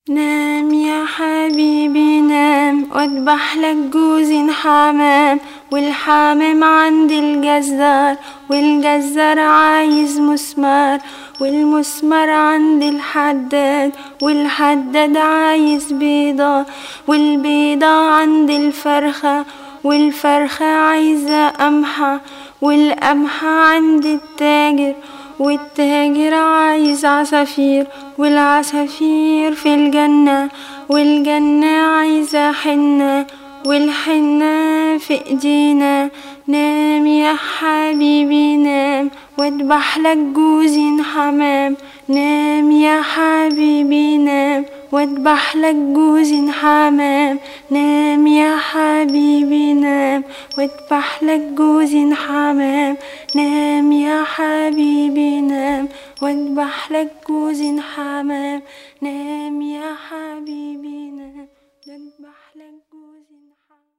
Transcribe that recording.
نام يا حبيبي نام واذبح لك جوز حمام والحمام عند الجزار والجزار عايز مسمار والمسمار عند الحداد والحداد عايز بيضة والبيضة عند الفرخة والفرخة عايزة قمحة والقمحة عند التاجر والتاجر عايز عصافير والعصافير في الجنة والجنة عايزة حنة والحنة في ايدينا نام يا حبيبي نام واذبح لك جوز حمام نام يا حبيبي نام واذبح لك جوز حمام نام يا حبيبي نام واذبح لك جوز حمام نام يا حبيبي نام واذبح لك جوز حمام نام يا حبيبي نام واذبح لك جوز حمام